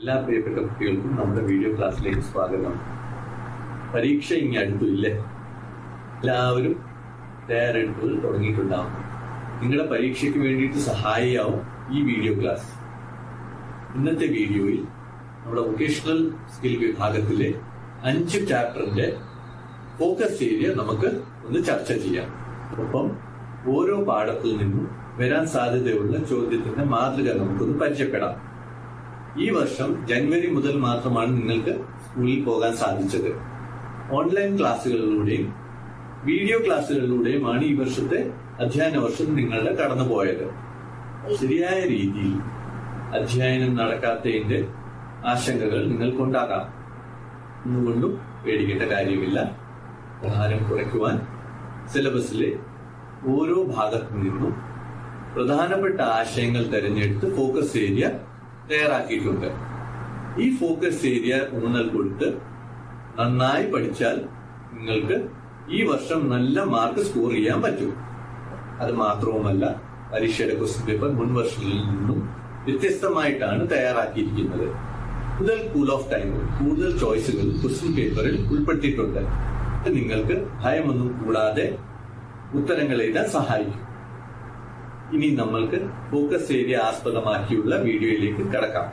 എല്ലാ പ്രിയപ്പെട്ട കുട്ടികൾക്കും നമ്മുടെ വീഡിയോ ക്ലാസ്സിലേക്ക് സ്വാഗതം പരീക്ഷ ഇനി അടുത്തില്ലേ എല്ലാവരും തയ്യാറെടുപ്പുകൾ തുടങ്ങിയിട്ടുണ്ടാവും നിങ്ങളുടെ പരീക്ഷയ്ക്ക് വേണ്ടിയിട്ട് സഹായിയാവും ഈ വീഡിയോ ക്ലാസ് ഇന്നത്തെ വീഡിയോയിൽ നമ്മുടെ വൊക്കേഷണൽ സ്കിൽ വിഭാഗത്തിലെ അഞ്ച് ചാപ്റ്ററിന്റെ ഫോക്കസ് ഏരിയ നമുക്ക് ഒന്ന് ചർച്ച ചെയ്യാം ഒപ്പം ഓരോ പാഠത്തിൽ നിന്നും വരാൻ സാധ്യതയുള്ള ചോദ്യത്തിന്റെ മാതൃക നമുക്കൊന്ന് പരിചയപ്പെടാം ഈ വർഷം ജനുവരി മുതൽ മാത്രമാണ് നിങ്ങൾക്ക് സ്കൂളിൽ പോകാൻ സാധിച്ചത് ഓൺലൈൻ ക്ലാസ്സുകളിലൂടെയും വീഡിയോ ക്ലാസ്സുകളിലൂടെയുമാണ് ഈ വർഷത്തെ അധ്യയന വർഷം നിങ്ങളുടെ കടന്നുപോയത് ശരിയായ രീതിയിൽ അധ്യയനം നടക്കാത്തതിന്റെ ആശങ്കകൾ നിങ്ങൾക്കുണ്ടാകാം ഒന്നുകൊണ്ടും പേടിക്കേണ്ട കാര്യമില്ല ഭാരം കുറയ്ക്കുവാൻ സിലബസിലെ ഓരോ ഭാഗത്തു നിന്നും പ്രധാനപ്പെട്ട ആശയങ്ങൾ തിരഞ്ഞെടുത്ത് ഫോക്കസ് ഏരിയ തയ്യാറാക്കിയിട്ടുണ്ട് ഈ ഫോക്കസ് ഏരിയ ഊന്നൽ കൊടുത്ത് നന്നായി പഠിച്ചാൽ നിങ്ങൾക്ക് ഈ വർഷം നല്ല മാർക്ക് സ്കോർ ചെയ്യാൻ പറ്റും അത് മാത്രവുമല്ല പരീക്ഷയുടെ ക്വസ്റ്റ്യൻ പേപ്പർ മുൻ വർഷങ്ങളിൽ നിന്നും വ്യത്യസ്തമായിട്ടാണ് തയ്യാറാക്കിയിരിക്കുന്നത് കൂടുതൽ കൂൾ ഓഫ് ടൈമും കൂടുതൽ ചോയ്സുകൾ ക്വസ്റ്റ്യൻ പേപ്പറിൽ ഉൾപ്പെടുത്തിയിട്ടുണ്ട് ഇത് നിങ്ങൾക്ക് ഭയമൊന്നും കൂടാതെ ഉത്തരങ്ങൾ എഴുതാൻ സഹായിക്കും ഇനി നമ്മൾക്ക് ഫോക്കസ് ഏരിയ ആസ്പദമാക്കിയുള്ള വീഡിയോയിലേക്ക് കടക്കാം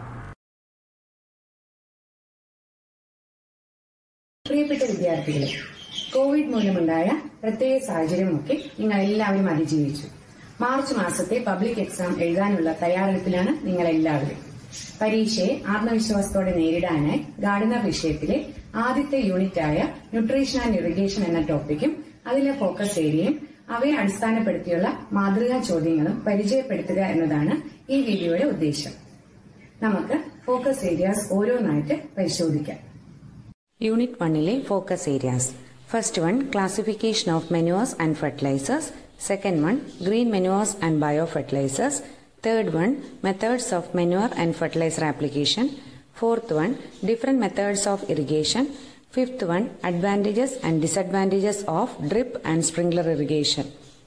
പ്രിയപ്പെട്ട വിദ്യാർത്ഥികളെ കോവിഡ് മൂലമുണ്ടായ പ്രത്യേക സാഹചര്യമൊക്കെ നിങ്ങൾ എല്ലാവരും അതിജീവിച്ചു മാർച്ച് മാസത്തെ പബ്ലിക് എക്സാം എഴുതാനുള്ള തയ്യാറെടുപ്പിലാണ് നിങ്ങൾ എല്ലാവരും പരീക്ഷയെ ആത്മവിശ്വാസത്തോടെ നേരിടാനായി ഗാർഡനർ വിഷയത്തിലെ ആദ്യത്തെ യൂണിറ്റായ ന്യൂട്രീഷൻ ആൻഡ് ഇറിഗേഷൻ എന്ന ടോപ്പിക്കും അതിലെ ഫോക്കസ് ഏരിയയും അവയെ അടിസ്ഥാനപ്പെടുത്തിയുള്ള മാതൃകാ ചോദ്യങ്ങളും പരിചയപ്പെടുത്തുക എന്നതാണ് ഈ വീഡിയോയുടെ ഉദ്ദേശം നമുക്ക് ഫോക്കസ് ഏരിയാസ് ഓരോന്നായിട്ട് പരിശോധിക്കാം യൂണിറ്റ് വണ്ണിലെ focus areas first one classification of manures and fertilisers second one green manures and bio fertilisers third one methods of manure and fertiliser application fourth one different methods of irrigation fifth one advantages and disadvantages of drip and sprinkler irrigation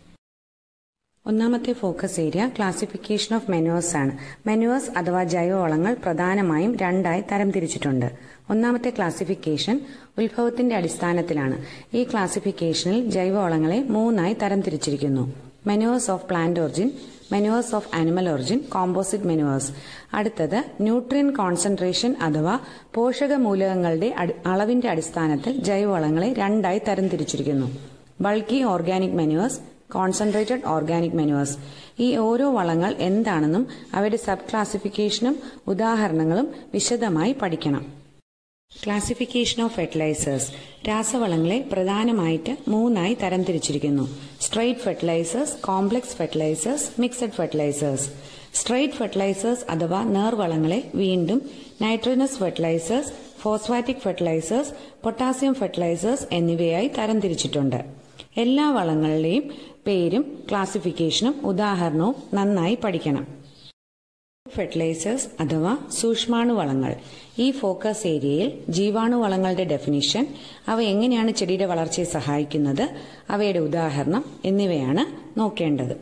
ഒന്നാമത്തെ focus area classification of manures ആണ് manures അഥവാ ജൈവവളങ്ങൾ പ്രധാനമായും രണ്ടായി തരംതിരിച്ചിട്ടുണ്ട് ഒന്നാമത്തെ classification ഉത്ഭവത്തിന്റെ അടിസ്ഥാനത്തിലാണ് ഈ ക്ലാസിഫിക്കേഷനിൽ ജൈവവളങ്ങളെ മൂന്നായി തരംതിരിച്ചിരിക്കുന്നു manures of plant origin manures of animal origin composite manures അടുത്തത് ന്യൂട്രിയൻ കോൺസെൻട്രേഷൻ അഥവാ പോഷക മൂലകങ്ങളുടെ അളവിന്റെ അടിസ്ഥാനത്തിൽ ജൈവവളങ്ങളെ രണ്ടായി തരംതിരിച്ചിരിക്കുന്നു bulky organic manures concentrated organic manures ഈ ഓരോ വളങ്ങൾ എന്താണെന്നും അവയുടെ സബ് ക്ലാസിഫിക്കേഷനും ഉദാഹരണങ്ങളും വിശദമായി പഠിക്കണം ക്ലാസിഫിക്കേഷൻ ഓഫ് ഫെർട്ടിലൈസേഴ്സ് രാസവളങ്ങളെ പ്രധാനമായിട്ട് മൂന്നായി തരംതിരിച്ചിരിക്കുന്നു straight fertilisers complex fertilisers mixed fertilisers straight fertilisers അഥവാ നേർവളങ്ങളെ വീണ്ടും nitrogenous fertilisers phosphatic fertilisers potassium fertilisers എന്നിവയായി തരംതിരിച്ചിട്ടുണ്ട് എല്ലാ വളങ്ങളുടെയും പേരും ക്ലാസിഫിക്കേഷനും ഉദാഹരണവും നന്നായി പഠിക്കണം ഫെർട്ടിലൈസേഴ്സ് അഥവാ സൂക്ഷ്മാണുവളങ്ങൾ ഈ ഫോക്കസ് ഏരിയയിൽ ജീവാണുവളങ്ങളുടെ ഡെഫിനിഷൻ അവ എങ്ങനെയാണ് ചെടിയുടെ വളർച്ചയെ സഹായിക്കുന്നത് അവയുടെ ഉദാഹരണം എന്നിവയാണ് നോക്കേണ്ടത്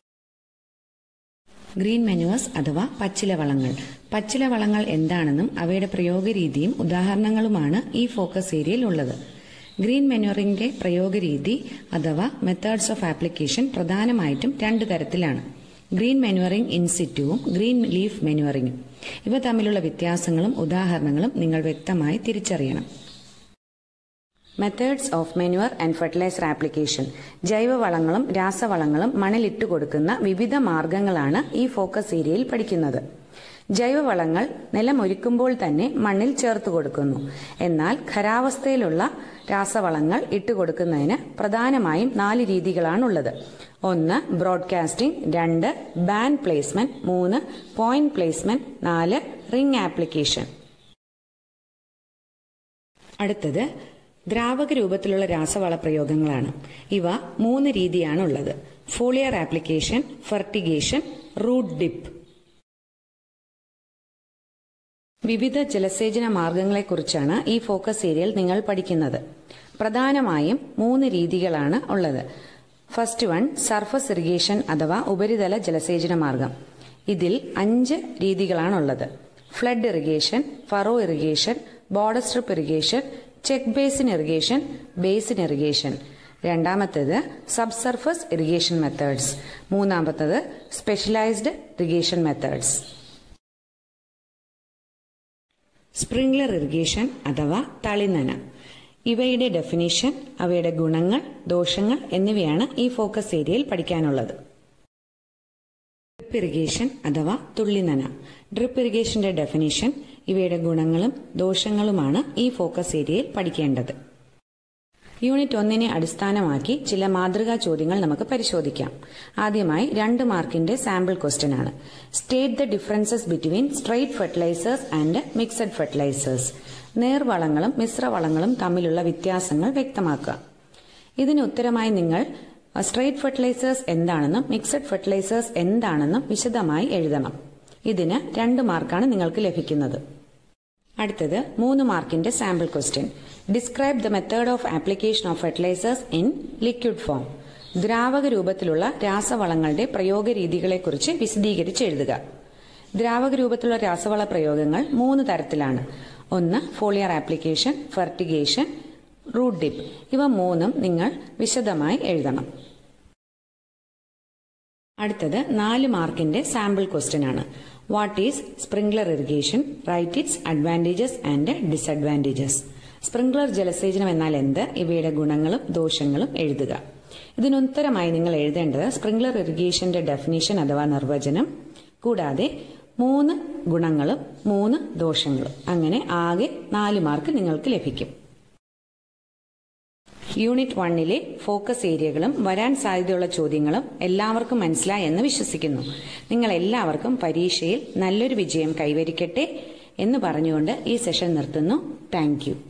ഗ്രീൻ മെനുവേഴ്സ് അഥവാ പച്ചില വളങ്ങൾ പച്ചില വളങ്ങൾ എന്താണെന്നും അവയുടെ പ്രയോഗരീതിയും ഉദാഹരണങ്ങളുമാണ് ഈ ഫോക്കസ് ഏരിയയിൽ ഉള്ളത് ഗ്രീൻ മെനുവറിംഗിന്റെ പ്രയോഗരീതി അഥവാ മെത്തേഡ്സ് ഓഫ് ആപ്ലിക്കേഷൻ പ്രധാനമായിട്ടും രണ്ട് തരത്തിലാണ് ഗ്രീൻ മെനുവറിംഗ് ഇൻസിറ്റുവും ഗ്രീൻ ലീഫ് മെനുവറിംഗും ഇവ തമ്മിലുള്ള വ്യത്യാസങ്ങളും ഉദാഹരണങ്ങളും നിങ്ങൾ വ്യക്തമായി തിരിച്ചറിയണം methods of manure and fertiliser application ജൈവവളങ്ങളും രാസവളങ്ങളും മണ്ണിലിട്ട് കൊടുക്കുന്ന വിവിധ മാർഗങ്ങളാണ് ഈ ഫോക്കസ് ഏരിയയിൽ പഠിക്കുന്നത് ജൈവവളങ്ങൾ നിലമൊരുക്കുമ്പോൾ തന്നെ മണ്ണിൽ ചേർത്ത് കൊടുക്കുന്നു എന്നാൽ ഖരാവസ്ഥയിലുള്ള രാസവളങ്ങൾ ഇട്ടുകൊടുക്കുന്നതിന് പ്രധാനമായും നാല് രീതികളാണുള്ളത് ഒന്ന് ബ്രോഡ്കാസ്റ്റിംഗ് രണ്ട് ബാൻഡ് പ്ലേസ്മെന്റ് മൂന്ന് പോയിന്റ് പ്ലേസ്മെന്റ് നാല് റിംഗ് ആപ്ലിക്കേഷൻ അടുത്തത് ദ്രാവക രൂപത്തിലുള്ള രാസവള പ്രയോഗങ്ങളാണ് ഇവ മൂന്ന് രീതിയാണുള്ളത് foliar application fertigation root dip വിവിധ ജലസേചന മാർഗങ്ങളെക്കുറിച്ചാണ് ഈ ഫോക്കസ് ഏരിയയിൽ നിങ്ങൾ പഠിക്കുന്നത് പ്രധാനമായും മൂന്ന് രീതികളാണ് ഉള്ളത് ഫസ്റ്റ് വൺ സർഫസ് ഇറിഗേഷൻ അഥവാ ഉപരിതല ജലസേചന മാർഗം ഇതിൽ അഞ്ച് രീതികളാണുള്ളത് flood irrigation furrow irrigation border strip irrigation check basin irrigation basin irrigation രണ്ടാമത്തേത് സബ്സർഫസ് ഇറിഗേഷൻ മെത്തേഡ്സ് മൂന്നാമത്തത് specialised irrigation methods sprinkler irrigation അഥവാ തളിനന ഇവയുടെ ഡെഫിനിഷൻ അവയുടെ ഗുണങ്ങൾ ദോഷങ്ങൾ എന്നിവയാണ് ഈ ഫോക്കസ് ഏരിയയിൽ പഠിക്കാനുള്ളത് ഡ്രിപ്പ് ഇറിഗേഷൻ അഥവാ തുള്ളിനന ഡ്രിപ്പ് ഇറിഗേഷന്റെ ഡെഫിനിഷൻ ഇവയുടെ ഗുണങ്ങളും ദോഷങ്ങളുമാണ് ഈ ഫോക്കസ് ഏരിയയിൽ പഠിക്കേണ്ടത് യൂണിറ്റ് ഒന്നിനെ അടിസ്ഥാനമാക്കി ചില മാതൃകാ ചോദ്യങ്ങൾ നമുക്ക് പരിശോധിക്കാം ആദ്യമായി രണ്ട് മാർക്കിന്റെ സാമ്പിൾ ക്വസ്റ്റ്യൻ ആണ് state the differences between straight fertilisers and mixed fertilisers നേർവളങ്ങളും മിശ്രവളങ്ങളും തമ്മിലുള്ള വ്യത്യാസങ്ങൾ വ്യക്തമാക്കുക ഇതിന് ഉത്തരമായി നിങ്ങൾ സ്ട്രൈറ്റ് ഫെർട്ടിലൈസേഴ്സ് എന്താണെന്നും മിക്സഡ് ഫെർട്ടിലൈസേഴ്സ് എന്താണെന്നും വിശദമായി എഴുതണം ഇതിന് രണ്ട് മാർക്കാണ് നിങ്ങൾക്ക് ലഭിക്കുന്നത് അടുത്തത് മൂന്ന് മാർക്കിന്റെ sample question describe the method of application of fertilisers in liquid form ദ്രാവക രൂപത്തിലുള്ള രാസവളങ്ങളുടെ പ്രയോഗ രീതികളെക്കുറിച്ച് വിശദീകരിച്ച് എഴുതുക ദ്രാവക രൂപത്തിലുള്ള രാസവള പ്രയോഗങ്ങൾ മൂന്ന് തരത്തിലാണ് ഒന്ന് foliar application fertigation root dip ഇവ മൂന്നും നിങ്ങൾ വിശദമായി എഴുതണം അടുത്തത് നാല് മാർക്കിന്റെ സാമ്പിൾ ക്വസ്റ്റ്യൻ ആണ് what is sprinkler irrigation write its advantages and disadvantages sprinkler ജലസേചനം എന്നാൽ എന്ത് ഇവയുടെ ഗുണങ്ങളും ദോഷങ്ങളും എഴുതുക ഇതിനുത്തരമായി നിങ്ങൾ എഴുതേണ്ടത് സ്പ്രിംഗ്ലർ ഇറിഗേഷന്റെ ഡെഫിനേഷൻ അഥവാ നിർവചനം കൂടാതെ മൂന്ന് ഗുണങ്ങളും മൂന്ന് ദോഷങ്ങളും അങ്ങനെ ആകെ നാല് മാർക്ക് നിങ്ങൾക്ക് ലഭിക്കും യൂണിറ്റ് വണ്ണിലെ ഫോക്കസ് ഏരിയകളും വരാൻ സാധ്യതയുള്ള ചോദ്യങ്ങളും എല്ലാവർക്കും മനസ്സിലായി എന്ന് വിശ്വസിക്കുന്നു നിങ്ങൾ എല്ലാവർക്കും പരീക്ഷയിൽ നല്ലൊരു വിജയം കൈവരിക്കട്ടെ എന്ന് പറഞ്ഞുകൊണ്ട് ഈ സെഷൻ നിർത്തുന്നു thank you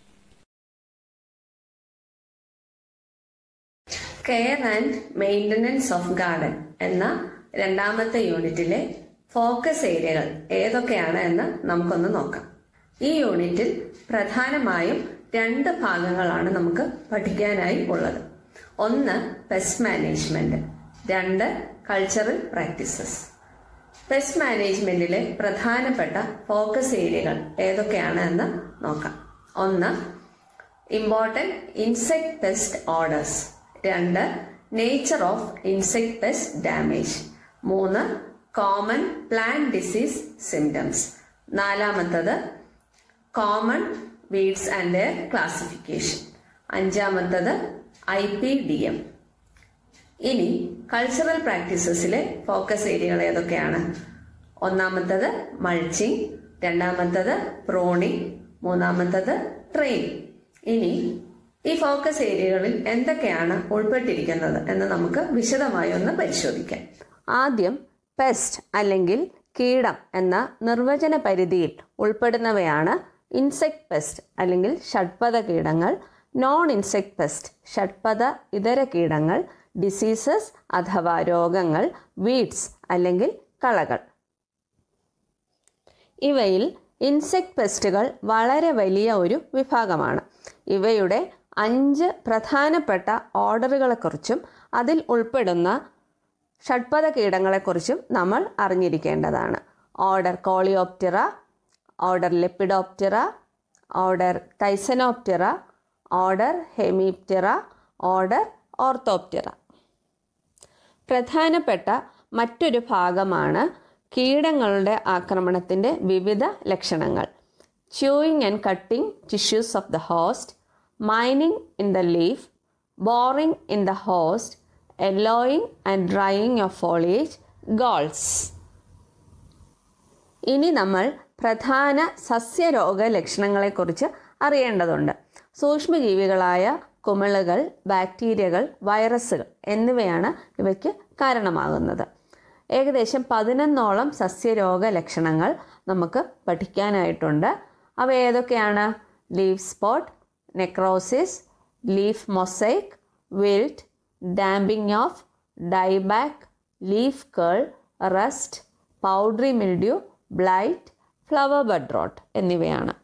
care and maintenance of garden എന്ന രണ്ടാമത്തെ യൂണിറ്റിലെ ഫോക്കസ് ഏരിയകൾ ഏതൊക്കെയാണ് എന്ന് നമുക്കൊന്ന് നോക്കാം ഈ യൂണിറ്റിൽ പ്രധാനമായും രണ്ട് ഭാഗങ്ങളാണ് നമുക്ക് പഠിക്കാനായി ഉള്ളത് ഒന്ന് പെസ്റ്റ് മാനേജ്മെന്റ് രണ്ട് കൾച്ചറൽ പ്രാക്ടീസസ് പെസ്റ്റ് മാനേജ്മെന്റിലെ പ്രധാനപ്പെട്ട ഫോക്കസ് ഏരിയകൾ ഏതൊക്കെയാണ് എന്ന് നോക്കാം ഒന്ന് ഇമ്പോർട്ടൻറ്റ് ഇൻസെക്ട് പെസ്റ്റ് ഓർഡേഴ്സ് രണ്ട് nature of insect pest damage മൂന്ന് കോമൺ പ്ലാന്റ് ഡിസീസ് സിംറ്റംസ് നാലാമത്തത് common weeds and their classification അഞ്ചാമത്തത് ഐ പി ഡി എം ഇനി കൾച്ചറൽ പ്രാക്ടീസസിലെ ഫോക്കസ് ഏരിയകൾ ഏതൊക്കെയാണ് ഒന്നാമത്തത് മൾച്ചിങ് രണ്ടാമത്തത് പ്രോണിങ് മൂന്നാമത്തത് ട്രെയിൻ ഇനി ഈ ഫോക്കസ് ഏരിയകളിൽ എന്തൊക്കെയാണ് ഉൾപ്പെട്ടിരിക്കുന്നത് എന്ന് നമുക്ക് വിശദമായി ഒന്ന് പരിശോധിക്കാം ആദ്യം പെസ്റ്റ് അല്ലെങ്കിൽ കീടം എന്ന നിർവചന പരിധിയിൽ ഉൾപ്പെടുന്നവയാണ് ഇൻസെക്ട് പെസ്റ്റ് അല്ലെങ്കിൽ ഷഡ്പദ കീടങ്ങൾ നോൺ ഇൻസെക്ട് പെസ്റ്റ് ഷഡ്പദ ഇതര കീടങ്ങൾ ഡിസീസസ് അഥവാ രോഗങ്ങൾ വീഡ്സ് അല്ലെങ്കിൽ കളകൾ ഇവയിൽ ഇൻസെക്ട് പെസ്റ്റുകൾ വളരെ വലിയ ഒരു വിഭാഗമാണ് ഇവയുടെ അഞ്ച് പ്രധാനപ്പെട്ട ഓർഡറുകളെക്കുറിച്ചും അതിൽ ഉൾപ്പെടുന്ന ഷഡ്പദ കീടങ്ങളെക്കുറിച്ചും നമ്മൾ അറിഞ്ഞിരിക്കേണ്ടതാണ് order coleoptera order lepidoptera order thysanoptera order hemiptera order orthoptera പ്രധാനപ്പെട്ട മറ്റൊരു ഭാഗമാണ് കീടങ്ങളുടെ ആക്രമണത്തിൻ്റെ വിവിധ ലക്ഷണങ്ങൾ chewing and cutting tissues of the host mining in the leaf boring in the host yellowing and drying of foliage galls ഇനി നമ്മൾ പ്രധാന സസ്യരോഗ ലക്ഷണങ്ങളെക്കുറിച്ച് അറിയേണ്ടതുണ്ട് സൂക്ഷ്മജീവികളായ കുമിളുകൾ ബാക്ടീരിയകൾ വൈറസുകൾ എന്നിവയാണ് ഇവയ്ക്ക് കാരണമാകുന്നത് ഏകദേശം പതിനൊന്നോളം സസ്യരോഗ ലക്ഷണങ്ങൾ നമുക്ക് പഠിക്കാനായിട്ടുണ്ട് അവ ഏതൊക്കെയാണ് leaf spot necrosis leaf mosaic wilt damping off dieback leaf curl rust powdery mildew blight flower bud rot എന്നിവയാണ്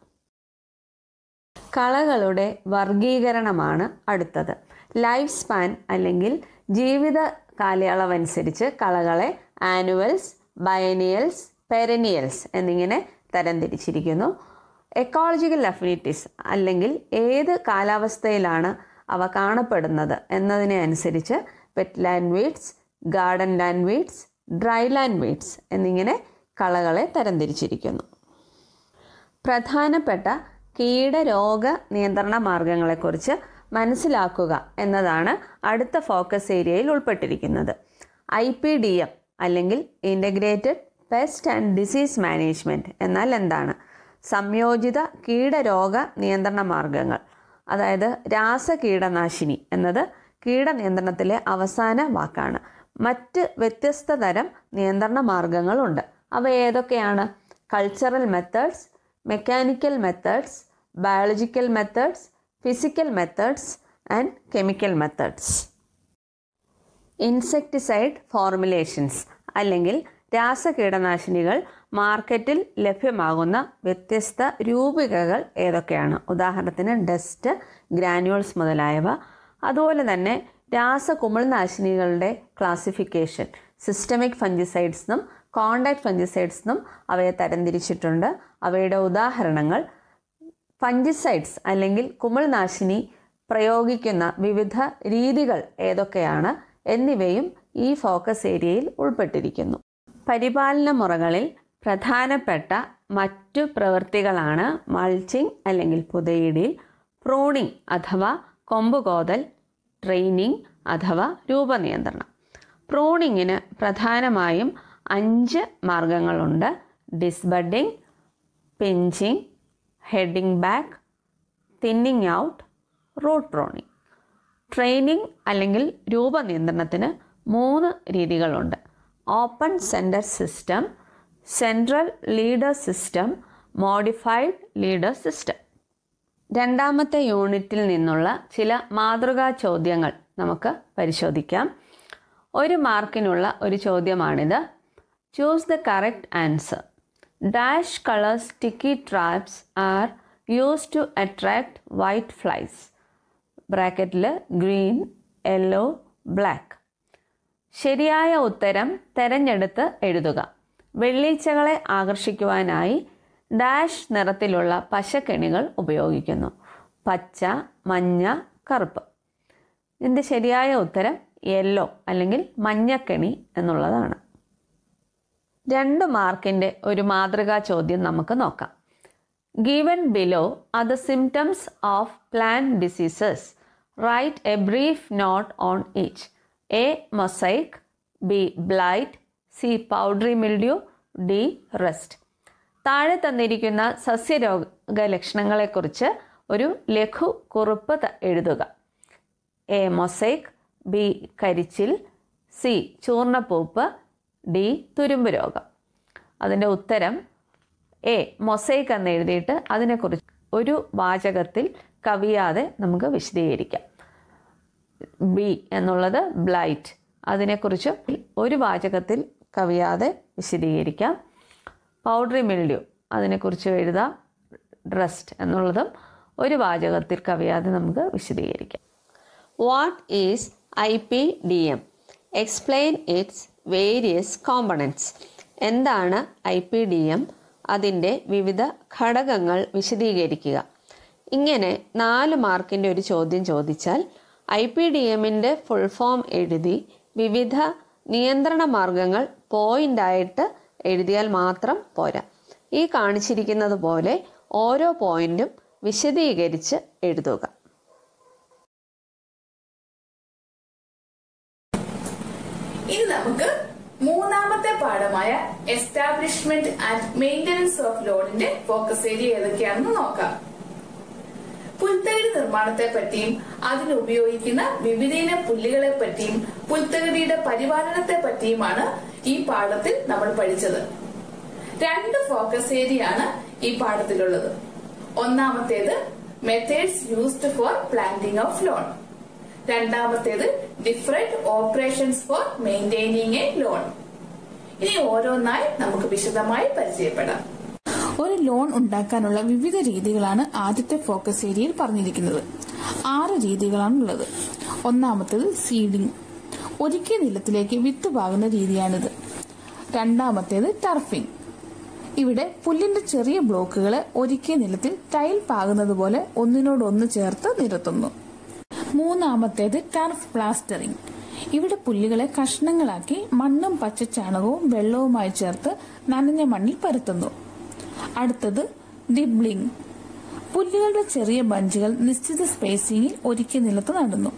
കളകളുടെ വർഗീകരണമാണ് അടുത്തത് ലൈഫ് സ്പാൻ അല്ലെങ്കിൽ ജീവിത കാലയളവനുസരിച്ച് കളകളെ ആനുവൽസ് ബയനിയൽസ് പെരനിയൽസ് എന്നിങ്ങനെ തരംതിരിച്ചിരിക്കുന്നു എക്കോളജിക്കൽ അഫിനിറ്റീസ് അല്ലെങ്കിൽ ഏത് കാലാവസ്ഥയിലാണ് അവ കാണപ്പെടുന്നത് എന്നതിനെ അനുസരിച്ച് wet land weeds garden land weeds dry land weeds എന്നിങ്ങനെ കളകളെ തരംതിരിച്ചിരിക്കുന്നു പ്രധാനപ്പെട്ട കീടരോഗ നിയന്ത്രണ മാർഗങ്ങളെക്കുറിച്ച് മനസ്സിലാക്കുക എന്നതാണ് അടുത്ത ഫോക്കസ് ഏരിയയിൽ ഉൾപ്പെട്ടിരിക്കുന്നത് ഐ പി ഡി എം അല്ലെങ്കിൽ integrated pest and disease management എന്നാൽ എന്താണ് സംയോജിത കീടരോഗ നിയന്ത്രണ മാർഗങ്ങൾ അതായത് രാസകീടനാശിനി എന്നത് കീടനിയന്ത്രണത്തിലെ അവസാന വാക്കാണ് മറ്റ് വ്യത്യസ്ത തരം നിയന്ത്രണ മാർഗങ്ങളുണ്ട് അവ ഏതൊക്കെയാണ് cultural methods mechanical methods biological methods physical methods and chemical methods insecticide formulations അല്ലെങ്കിൽ രാസകീടനാശിനികൾ മാർക്കറ്റിൽ ലഭ്യമാകുന്ന വ്യത്യസ്ത രൂപികകൾ ഏതൊക്കെയാണ് ഉദാഹരണത്തിന് ഡസ്റ്റ് ഗ്രാനുവൽസ് മുതലായവ അതുപോലെ തന്നെ രാസകുമിൾനാശിനികളുടെ ക്ലാസിഫിക്കേഷൻ സിസ്റ്റമിക് ഫംഗിസൈഡ്സ് എന്നും കോണ്ടാക്ട് ഫംഗിസൈഡ്സ് എന്നും അവയെ തരംതിരിച്ചിട്ടുണ്ട് അവയുടെ ഉദാഹരണങ്ങൾ ഫംഗിസൈഡ്സ് അല്ലെങ്കിൽ കുമിൾനാശിനി പ്രയോഗിക്കുന്ന വിവിധ രീതികൾ ഏതൊക്കെയാണ് എന്നിവയും ഈ ഫോക്കസ് ഏരിയയിൽ ഉൾപ്പെട്ടിരിക്കുന്നു പരിപാലന മുറകളിൽ പ്രധാനപ്പെട്ട മറ്റു പ്രവൃത്തികളാണ് മൾച്ചിങ് അല്ലെങ്കിൽ പുതയിടിൽ പ്രൂണിംഗ് അഥവാ കൊമ്പുകോതൽ ട്രെയിനിങ് അഥവാ രൂപനിയന്ത്രണം പ്രൂണിങ്ങിന് പ്രധാനമായും അഞ്ച് മാർഗങ്ങളുണ്ട് disbudding pinching heading back thinning out root pruning training അല്ലെങ്കിൽ രൂപനിയന്ത്രണത്തിന് മൂന്ന് രീതികളുണ്ട് open centre system central leader system modified leader system രണ്ടാമത്തെ യൂണിറ്റിൽ നിന്നുള്ള ചില മാതൃകാ ചോദ്യങ്ങൾ നമുക്ക് പരിശോധിക്കാം ഒരു മാർക്കിനുള്ള ഒരു ചോദ്യമാണിത് choose the correct answer dash colour sticky traps are use to attract white flies ബ്രാക്കറ്റിൽ ഗ്രീൻ യെല്ലോ ബ്ലാക്ക് ശരിയായ ഉത്തരം തെരഞ്ഞെടുത്ത് എഴുതുക വെള്ളീച്ചകളെ ആകർഷിക്കുവാനായി ഡാഷ് നിറത്തിലുള്ള പശക്കെണികൾ ഉപയോഗിക്കുന്നു പച്ച മഞ്ഞ കറുപ്പ് ഇതിൻ്റെ ശരിയായ ഉത്തരം യെല്ലോ അല്ലെങ്കിൽ മഞ്ഞക്കെണി എന്നുള്ളതാണ് രണ്ട് മാർക്കിൻ്റെ ഒരു മാതൃകാ ചോദ്യം നമുക്ക് നോക്കാം given below are the symptoms of plant diseases write a brief note on each A mosaic B blight C powdery mildew D rust താഴെ തന്നിരിക്കുന്ന സസ്യരോഗ ലക്ഷണങ്ങളെക്കുറിച്ച് ഒരു ലഘു കുറിപ്പ് ത- എഴുതുക എ മൊസൈക്ക് ബി കരിച്ചിൽ സി ചൂർണപ്പൂപ്പ് ഡി തുരുമ്പ് രോഗം അതിൻ്റെ ഉത്തരം എ മൊസൈക്ക് എന്ന് എഴുതിയിട്ട് അതിനെക്കുറിച്ച് ഒരു വാചകത്തിൽ കവിയാതെ നമുക്ക് വിശദീകരിക്കാം ബി എന്നുള്ളത് ബ്ലൈറ്റ് അതിനെക്കുറിച്ച് ഒരു വാചകത്തിൽ കവിയാതെ വിശദീകരിക്കാം പൗഡറി മിൽഡ്യൂ അതിനെക്കുറിച്ച് എഴുതാം ഡ്രസ്റ്റ് എന്നുള്ളതും ഒരു വാചകത്തിൽ കവിയാതെ നമുക്ക് വിശദീകരിക്കാം what is I P D M explain its various components എന്താണ് ഐ പി ഡി എം അതിൻ്റെ വിവിധ ഘടകങ്ങൾ വിശദീകരിക്കുക ഇങ്ങനെ നാല് മാർക്കിൻ്റെ ഒരു ചോദ്യം ചോദിച്ചാൽ ഐ പി ഡി എമ്മിൻ്റെ ഫുൾ ഫോം എഴുതി വിവിധ നിയന്ത്രണ മാർഗങ്ങൾ പോയിൻ്റായിട്ട് എഴുതിയാൽ മാത്രം പോരാ ഈ കാണിച്ചിരിക്കുന്നത് പോലെ ഓരോ പോയിന്റും വിശദീകരിച്ച് എഴുതുക ഇനി നമുക്ക് മൂന്നാമത്തെ പാഠമായ എസ്റ്റാബ്ലിഷ്മെന്റ് ആൻഡ് മെയിന്റനൻസ് ഓഫ് ലോഡിന്റെ ഫോക്കസ് ഏരിയ ഏതൊക്കെയാണെന്ന് നോക്കാം പുൽത്തകിടി നിർമ്മാണത്തെ പറ്റിയും അതിനുപയോഗിക്കുന്ന വിവിധയിനം പുല്ലുകളെ പറ്റിയും പുൽത്തകിടിയുടെ പരിപാലനത്തെ പറ്റിയുമാണ് ഈ പാഠത്തിൽ നമ്മൾ പഠിച്ചത് രണ്ട് ഫോക്കസ് ഏരിയ ആണ് ഈ പാഠത്തിലുള്ളത് ഒന്നാമത്തേത് methods used for planting of lawn രണ്ടാമത്തേത് different operations for maintaining a lawn ഇനി ഓരോന്നായി നമുക്ക് വിശദമായി പരിചയപ്പെടാം ഒരു ലോൺ ഉണ്ടാക്കാനുള്ള വിവിധ രീതികളാണ് ആദ്യത്തെ ഫോക്കസ് ഏരിയയിൽ പറഞ്ഞിരിക്കുന്നത് ആറ് രീതികളാണുള്ളത് ഒന്നാമത്തേത് സീഡിംഗ് ഒരുക്കിയ നിലത്തിലേക്ക് വിത്ത് പാകുന്ന രീതിയാണിത് രണ്ടാമത്തേത് ടർഫിംഗ് ഇവിടെ പുല്ലിന്റെ ചെറിയ ബ്ലോക്കുകളെ ഒരുക്കിയ നിലത്തിൽ ടൈൽ പാകുന്നത് പോലെ ഒന്നിനോടൊന്ന് ചേർത്ത് നിരത്തുന്നു മൂന്നാമത്തേത് ടർഫ് പ്ലാസ്റ്ററിംഗ് ഇവിടെ പുല്ലുകളെ കഷ്ണങ്ങളാക്കി മണ്ണും പച്ചച്ചാണകവും വെള്ളവുമായി ചേർത്ത് നനഞ്ഞ മണ്ണിൽ പരത്തുന്നു അടുത്തത് ഡിബ്ലിംഗ് പുല്ലുകളുടെ ചെറിയ ബഞ്ചുകൾ നിശ്ചിത സ്പേസിംഗിൽ ഒരുക്കിയ നിലത്ത് നടുന്നു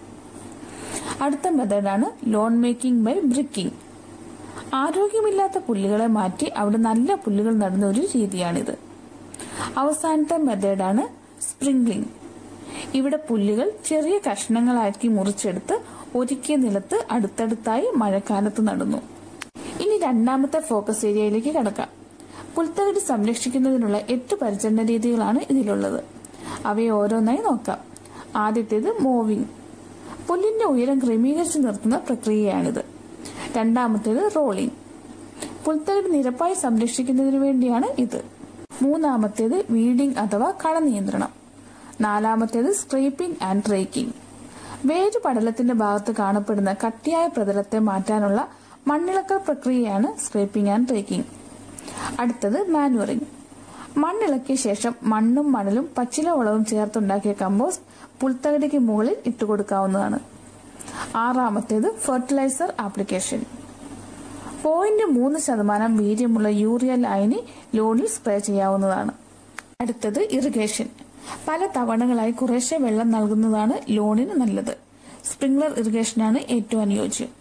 അടുത്ത മെത്തേഡാണ് ലോൺ മേക്കിംഗ് ബൈ ബ്രിക്കിംഗ് ആരോഗ്യമില്ലാത്ത പുല്ലുകളെ മാറ്റി അവിടെ നല്ല പുല്ലുകൾ നടുന്ന ഒരു രീതിയാണിത് അവസാനത്തെ മെത്തേഡാണ് സ്പ്രിംഗ്ലിംഗ് ഇവിടെ പുല്ലുകൾ ചെറിയ കഷ്ണങ്ങളാക്കി മുറിച്ചെടുത്ത് ഒരുക്കിയ നിലത്ത് അടുത്തടുത്തായി മഴക്കാലത്ത് നടുന്നു ഇനി രണ്ടാമത്തെ ഫോക്കസ് ഏരിയയിലേക്ക് കടക്കാം പുൽത്തകടി സംരക്ഷിക്കുന്നതിനുള്ള എട്ട് പരിചരണ രീതികളാണ് ഇതിലുള്ളത് അവയെ ഓരോന്നായി നോക്കാം ആദ്യത്തേത് മൂവിംഗ് പുല്ലിന്റെ ഉയരം ക്രമീകരിച്ച് നിർത്തുന്ന പ്രക്രിയയാണിത് രണ്ടാമത്തേത് റോളിംഗ് പുൽത്തകടി നിരപ്പായി സംരക്ഷിക്കുന്നതിന് വേണ്ടിയാണ് ഇത് മൂന്നാമത്തേത് വീഡിംഗ് അഥവാ കള നിയന്ത്രണം നാലാമത്തേത് സ്ക്രേപ്പിംഗ് ആൻഡ് റേക്കിംഗ് വേര് പടലത്തിന്റെ ഭാഗത്ത് കാണപ്പെടുന്ന കട്ടിയായ പ്രതലത്തെ മാറ്റാനുള്ള മണ്ണിളക്കൽ പ്രക്രിയയാണ് സ്ക്രേപ്പിംഗ് ആൻഡ് റേക്കിംഗ് അടുത്തത് മാനുവറിംഗ് മണ്ണിളക്കിയ ശേഷം മണ്ണും മണലും പച്ചില വളവും ചേർത്തുണ്ടാക്കിയ കമ്പോസ്റ്റ് പുൽത്തകടിക്ക് മുകളിൽ ഇട്ടുകൊടുക്കാവുന്നതാണ് ആറാമത്തേത് ഫെർട്ടിലൈസർ ആപ്ലിക്കേഷൻ പോയിന്റ് മൂന്ന് ശതമാനം വീര്യമുള്ള യൂറിയ ലായനി ലോണിൽ സ്പ്രേ ചെയ്യാവുന്നതാണ് അടുത്തത് ഇറിഗേഷൻ പല തവണകളായി കുറേശ്ശെ വെള്ളം നൽകുന്നതാണ് ലോണിന് നല്ലത് സ്പ്രിംഗ്ലർ ഇറിഗേഷനാണ് ഏറ്റവും അനുയോജ്യം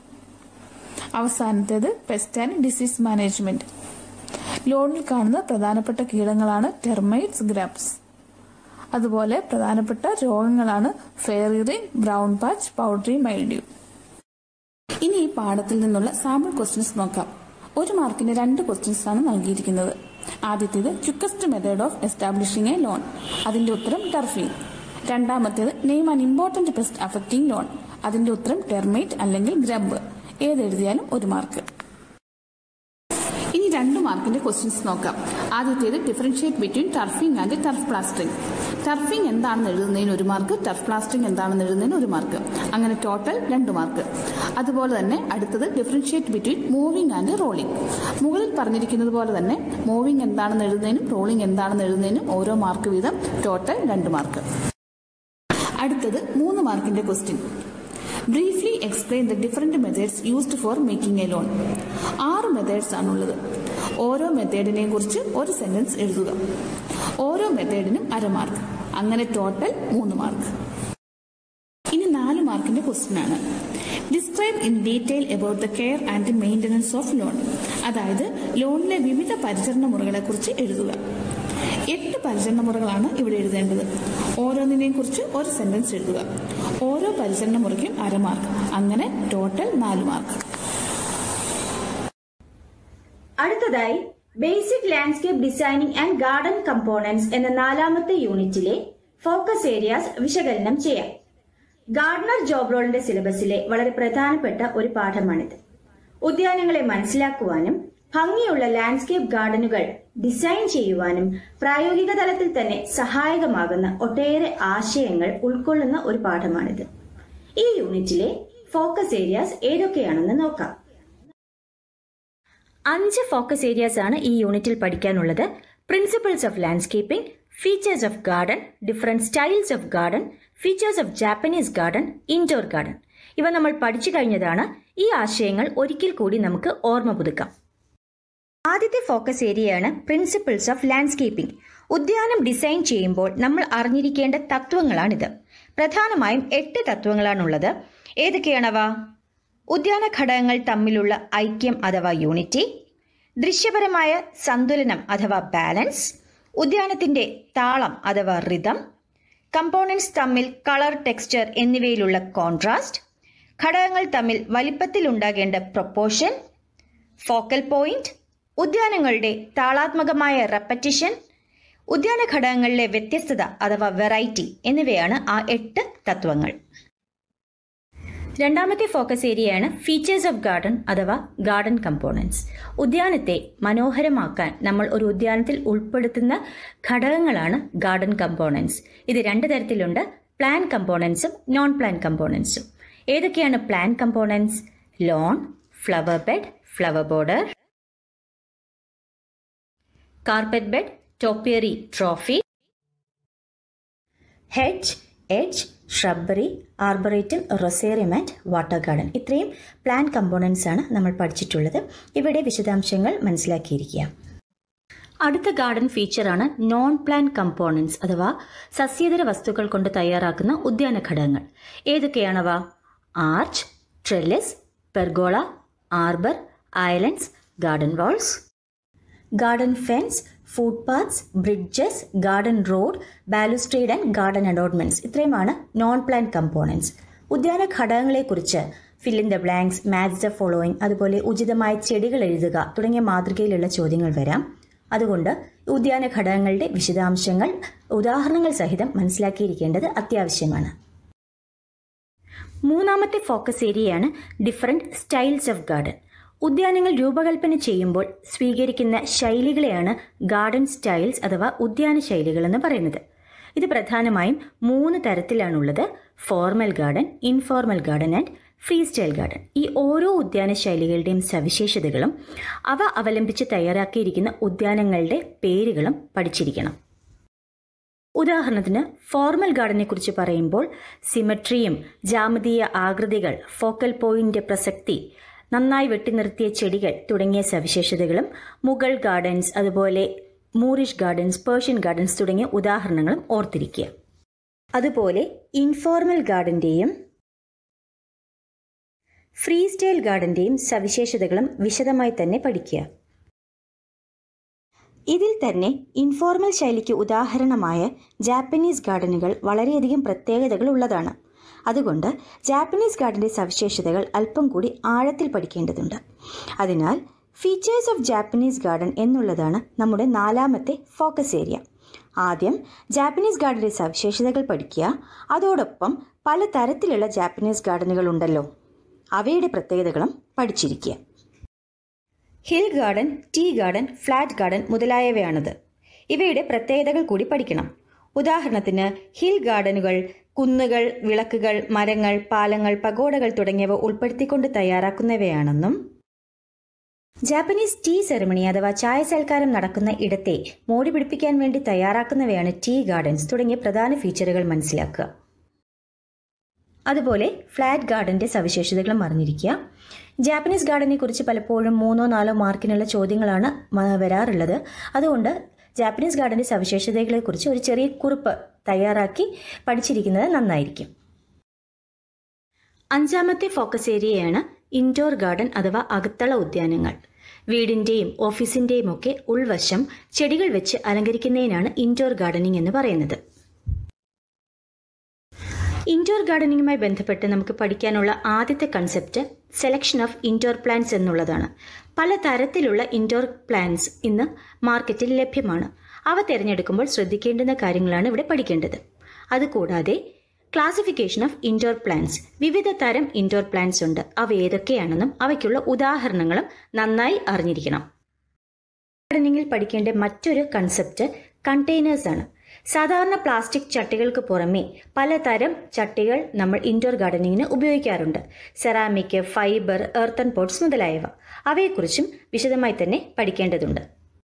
അവസാനത്തേത് പെസ്റ്റ് ആൻഡ് ഡിസീസ് മാനേജ്മെന്റ് ലോണിൽ കാണുന്ന പ്രധാനപ്പെട്ട കീടങ്ങളാണ് ടെർമൈറ്റ്സ് ഗ്രബ്സ് അതുപോലെ പ്രധാനപ്പെട്ട രോഗങ്ങളാണ് fairy ring brown patch powdery mildew ഇനി ഈ പാഠത്തിൽ നിന്നുള്ള സാമ്പിൾ ക്വസ്റ്റ്യൻസ് നോക്കാം ഒരു മാർക്കിന് രണ്ട് ക്വസ്റ്റ്യൻസ് ആണ് നൽകിയിരിക്കുന്നത് ആദ്യത്തേത് quickest method of establishing a lawn അതിന്റെ ഉത്തരം ടർഫിംഗ് രണ്ടാമത്തേത് name an important pest affecting lawn അതിന്റെ ഉത്തരം ടെർമൈറ്റ് അല്ലെങ്കിൽ ഗ്രബ് ഏതെഴുതിയാലും ഒരു മാർക്ക് ഇനി രണ്ട് മാർക്കിന്റെ ക്വസ്റ്റ്യൻസ് നോക്കാം ആദ്യത്തേത് differentiate between turfing and turf plastering turfing എന്താണെന്ന് എഴുതുന്നതിന് ഒരു മാർക്ക് ടർഫ് പ്ലാസ്റ്ററിംഗ് എന്താണെന്ന് എഴുതുന്നതിന് ഒരു മാർക്ക് അങ്ങനെ ടോട്ടൽ രണ്ട് മാർക്ക് അതുപോലെ തന്നെ അടുത്തത് differentiate between mowing and rolling മുകളിൽ പറഞ്ഞിരിക്കുന്നത് പോലെ തന്നെ മൂവിംഗ് എന്താണെന്ന് എഴുതുന്നതിനും റോളിംഗ് എന്താണെന്ന് എഴുതുന്നതിനും ഓരോ മാർക്ക് വീതം ടോട്ടൽ രണ്ട് മാർക്ക് അടുത്തത് മൂന്ന് മാർക്കിന്റെ question briefly explain the different methods used for making a lawn ആറ് മെത്തേഡ്സ് ആണുള്ളത് ഓരോ മെത്തേഡിനെയും കുറിച്ച് ഒരു സെന്റൻസ് എഴുതുക ഓരോ മെത്തേഡിനും അര മാർക്ക് അങ്ങനെ ടോട്ടൽ മൂന്ന് മാർക്ക് ഇനി നാല് മാർക്കിന്റെ ക്വസ്റ്റ്യൻ ആണ് describe in detail about the care and maintenance of lawn അതായത് ലോണിലെ വിവിധ പരിചരണ മുറകളെ കുറിച്ച് എഴുതുക എട്ട് പരിചരണ മുറകളാണ് ഇവിടെ എഴുതേണ്ടത് ഓരോന്നിനെയും കുറിച്ച് ഒരു സെന്റൻസ് എഴുതുക ഓരോ പരിചരണ മുറയ്ക്കും അര മാർക്ക് അങ്ങനെ ടോട്ടൽ നാല് മാർക്ക് അടുത്തതായി basic landscape designing and garden components എന്ന നാലാമത്തെ യൂണിറ്റിലെ ഫോക്കസ് ഏരിയാസ് വിശകലനം ചെയ്യാം ഗാർഡനർ ജോബ് റോളിന്റെ സിലബസിലെ വളരെ പ്രധാനപ്പെട്ട ഒരു പാഠമാണിത് ഉദ്യാനങ്ങളെ മനസ്സിലാക്കുവാനും ഭംഗിയുള്ള ലാൻഡ്സ്കേപ്പ് ഗാർഡനുകൾ ഡിസൈൻ ചെയ്യുവാനും പ്രായോഗിക തലത്തിൽ തന്നെ സഹായകമാകുന്ന ഒട്ടേറെ ആശയങ്ങൾ ഉൾക്കൊള്ളുന്ന ഒരു പാഠമാണിത് ഈ യൂണിറ്റിലെ ഫോക്കസ് ഏരിയാസ് ഏതൊക്കെയാണെന്ന് നോക്കാം അഞ്ച് ഫോക്കസ് ഏരിയാസ് ആണ് ഈ യൂണിറ്റിൽ പഠിക്കാനുള്ളത് principles of landscaping features of garden different styles of garden features of Japanese garden indoor garden ഇവ നമ്മൾ പഠിച്ചു കഴിഞ്ഞതാണ് ഈ ആശയങ്ങൾ ഒരിക്കൽ കൂടി നമുക്ക് ഓർമ്മ പുതുക്കാം ആദ്യത്തെ ഫോക്കസ് ഏരിയയാണ് പ്രിൻസിപ്പിൾസ് ഓഫ് ലാൻഡ്സ്കേപ്പിംഗ് ഉദ്യാനം ഡിസൈൻ ചെയ്യുമ്പോൾ നമ്മൾ അറിഞ്ഞിരിക്കേണ്ട തത്വങ്ങളാണിത് പ്രധാനമായും എട്ട് തത്വങ്ങളാണുള്ളത് ഏതൊക്കെയാണവ ഉദ്യാന ഘടകങ്ങൾ തമ്മിലുള്ള ഐക്യം അഥവാ യൂണിറ്റി ദൃശ്യപരമായ സന്തുലനം അഥവാ ബാലൻസ് ഉദ്യാനത്തിന്റെ താളം അഥവാ റിതം കമ്പോണൻസ് തമ്മിൽ കളർ ടെക്സ്ചർ എന്നിവയിലുള്ള കോൺട്രാസ്റ്റ് ഘടകങ്ങൾ തമ്മിൽ വലിപ്പത്തിൽ ഉണ്ടാകേണ്ട പ്രൊപ്പോർഷൻ ഫോക്കൽ പോയിന്റ് ഉദ്യാനങ്ങളുടെ താളാത്മകമായ റെപ്പറ്റിഷൻ ഉദ്യാന ഘടകങ്ങളിലെ വ്യത്യസ്തത അഥവാ വെറൈറ്റി എന്നിവയാണ് ആ എട്ട് തത്വങ്ങൾ രണ്ടാമത്തെ ഫോക്കസ് ഏരിയയാണ് ഫീച്ചേഴ്സ് ഓഫ് ഗാർഡൻ അഥവാ ഗാർഡൻ കമ്പോണൻസ് ഉദ്യാനത്തെ മനോഹരമാക്കാൻ നമ്മൾ ഒരു ഉദ്യാനത്തിൽ ഉൾപ്പെടുത്തുന്ന ഘടകങ്ങളാണ് ഗാർഡൻ കമ്പോണൻസ് ഇത് രണ്ട് തരത്തിലുണ്ട് പ്ലാൻ കമ്പോണൻസും നോൺ പ്ലാൻ കമ്പോണൻസും ഏതൊക്കെയാണ് plant components lawn flower bed flower border carpet bed topiary trophy hedge edge shrubbery arboretum rosarium and water garden ഇത്രയും പ്ലാൻ കമ്പോണൻസ് ആണ് നമ്മൾ പഠിച്ചിട്ടുള്ളത് ഇവിടെ വിശദാംശങ്ങൾ മനസ്സിലാക്കിയിരിക്കുക അടുത്ത ഗാർഡൻ ഫീച്ചറാണ് നോൺ പ്ലാൻ കമ്പോണൻസ് അഥവാ സസ്യേതര വസ്തുക്കൾ കൊണ്ട് തയ്യാറാക്കുന്ന ഉദ്യാന ഘടകങ്ങൾ ഏതൊക്കെയാണവ arch trellis pergola arbour islands garden walls garden fence footpaths bridges garden road balustrade and garden adornments ഇത്രയുമാണ് നോൺ പ്ലാൻ കമ്പോണൻസ് ഉദ്യാന ഘടകങ്ങളെക്കുറിച്ച് fill in the blanks match the following അതുപോലെ ഉചിതമായ ചെടികൾ എഴുതുക തുടങ്ങിയ മാതൃകയിലുള്ള ചോദ്യങ്ങൾ വരാം അതുകൊണ്ട് ഉദ്യാന ഘടകങ്ങളുടെ വിശദാംശങ്ങൾ ഉദാഹരണങ്ങൾ സഹിതം മനസ്സിലാക്കിയിരിക്കേണ്ടത് അത്യാവശ്യമാണ് മൂന്നാമത്തെ ഫോക്കസ് ഏരിയയാണ് ഡിഫറെന്റ് സ്റ്റൈൽസ് ഓഫ് ഗാർഡൻ ഉദ്യാനങ്ങൾ രൂപകൽപ്പന ചെയ്യുമ്പോൾ സ്വീകരിക്കുന്ന ശൈലികളെയാണ് ഗാർഡൻ സ്റ്റൈൽസ് അഥവാ ഉദ്യാന ശൈലികൾ എന്ന് പറയുന്നത് ഇത് പ്രധാനമായും മൂന്ന് തരത്തിലാണുള്ളത് formal garden informal garden and free style garden ഈ ഓരോ ഉദ്യാന ശൈലികളുടെയും സവിശേഷതകളും അവ അവലംബിച്ച് തയ്യാറാക്കിയിരിക്കുന്ന ഉദ്യാനങ്ങളുടെ പേരുകളും പഠിച്ചിരിക്കണം ഉദാഹരണത്തിന് ഫോർമൽ ഗാർഡനെ കുറിച്ച് പറയുമ്പോൾ സിമട്രിയും ജാമതീയ ആകൃതികൾ ഫോക്കൽ പോയിന്റ് പ്രസക്തി നന്നായി വെട്ടിനിർത്തിയ ചെടികൾ തുടങ്ങിയ സവിശേഷതകളും മുഗൾ ഗാർഡൻസ് അതുപോലെ മൂറിഷ് ഗാർഡൻസ് പേർഷ്യൻ ഗാർഡൻസ് തുടങ്ങിയ ഉദാഹരണങ്ങളും ഓർത്തിരിക്കുക അതുപോലെ ഇൻഫോർമൽ ഗാർഡന്റെയും ഫ്രീ സ്റ്റൈൽ ഗാർഡന്റെയും സവിശേഷതകളും വിശദമായി തന്നെ പഠിക്കുക ഇതിൽ തന്നെ ഇൻഫോർമൽ ശൈലിക്ക് ഉദാഹരണമായ ജാപ്പനീസ് ഗാർഡനുകൾ വളരെയധികം പ്രത്യേകതകൾ ഉള്ളതാണ് അതുകൊണ്ട് ജാപ്പനീസ് ഗാർഡന്റെ സവിശേഷതകൾ അല്പം കൂടി ആഴത്തിൽ പഠിക്കേണ്ടതുണ്ട് അതിനാൽ ഫീച്ചേഴ്സ് ഓഫ് ജാപ്പനീസ് ഗാർഡൻ എന്നുള്ളതാണ് നമ്മുടെ നാലാമത്തെ ഫോക്കസ് ഏരിയ ആദ്യം ജാപ്പനീസ് ഗാർഡന്റെ സവിശേഷതകൾ പഠിക്കുക അതോടൊപ്പം പല തരത്തിലുള്ള ജാപ്പനീസ് ഗാർഡനുകൾ ഉണ്ടല്ലോ അവയുടെ പ്രത്യേകതകളും പഠിച്ചിരിക്കുക hill garden tea garden flat garden മുതലായവയാണത് ഇവയുടെ പ്രത്യേകതകൾ കൂടി പഠിക്കണം ഉദാഹരണത്തിന് ഹിൽ ഗാർഡനുകൾ കുന്നുകൾ വിളക്കുകൾ മരങ്ങൾ പാലങ്ങൾ പഗോഡകൾ തുടങ്ങിയവ ഉൾപ്പെടുത്തിക്കൊണ്ട് തയ്യാറാക്കുന്നവയാണെന്നും ജാപ്പനീസ് ടീ സെറമണി അഥവാ ചായ സൽക്കാരം നടക്കുന്ന ഇടത്തെ മോടി പിടിപ്പിക്കാൻ വേണ്ടി തയ്യാറാക്കുന്നവയാണ് ടീ ഗാർഡൻസ് തുടങ്ങിയ പ്രധാന ഫീച്ചറുകൾ മനസ്സിലാക്കുക അതുപോലെ ഫ്ലാറ്റ് ഗാർഡന്റെ സവിശേഷതകളും അറിഞ്ഞിരിക്കുക ജാപ്പനീസ് ഗാർഡനെ കുറിച്ച് പലപ്പോഴും മൂന്നോ നാലോ മാർക്കിനുള്ള ചോദ്യങ്ങളാണ് മ- വരാറുള്ളത് അതുകൊണ്ട് ജാപ്പനീസ് ഗാർഡന്റെ സവിശേഷതകളെക്കുറിച്ച് ഒരു ചെറിയ കുറിപ്പ് തയ്യാറാക്കി പഠിച്ചിരിക്കുന്നത് നന്നായിരിക്കും അഞ്ചാമത്തെ ഫോക്കസ് ഏരിയയാണ് ഇൻഡോർ ഗാർഡൻ അഥവാ അകത്തള ഉദ്യാനങ്ങൾ വീടിന്റെയും ഓഫീസിന്റെയും ഒക്കെ ഉൾവശം ചെടികൾ വെച്ച് അലങ്കരിക്കുന്നതിനാണ് ഇൻഡോർ ഗാർഡനിങ് എന്ന് പറയുന്നത് ഇൻഡോർ ഗാർഡനിങ്ങുമായി ബന്ധപ്പെട്ട് നമുക്ക് പഠിക്കാനുള്ള ആദ്യത്തെ concept selection of indoor plants എന്നുള്ളതാണ് പല തരത്തിലുള്ള ഇൻഡോർ പ്ലാന്റ്സ് ഇന്ന് മാർക്കറ്റിൽ ലഭ്യമാണ് അവ തിരഞ്ഞെടുക്കുമ്പോൾ ശ്രദ്ധിക്കേണ്ടുന്ന കാര്യങ്ങളാണ് ഇവിടെ പഠിക്കേണ്ടത് അതുകൂടാതെ ക്ലാസിഫിക്കേഷൻ ഓഫ് ഇൻഡോർ പ്ലാന്റ്സ് വിവിധ തരം ഇൻഡോർ പ്ലാന്റ്സ് ഉണ്ട് അവ ഏതൊക്കെയാണെന്നും അവയ്ക്കുള്ള ഉദാഹരണങ്ങളും നന്നായി അറിഞ്ഞിരിക്കണം ഗാർഡനിങ്ങിൽ പഠിക്കേണ്ട മറ്റൊരു കൺസെപ്റ്റ് കണ്ടെയ്നേഴ്സ് ആണ് സാധാരണ പ്ലാസ്റ്റിക് ചട്ടികൾക്ക് പുറമെ പലതരം ചട്ടികൾ നമ്മൾ ഇൻഡോർ ഗാർഡനിങ്ങിന് ഉപയോഗിക്കാറുണ്ട് സെറാമിക് ഫൈബർ എർത്തൺ പോട്ട്സ് മുതലായവ അവയെക്കുറിച്ചും വിശദമായി തന്നെ പഠിക്കേണ്ടതുണ്ട്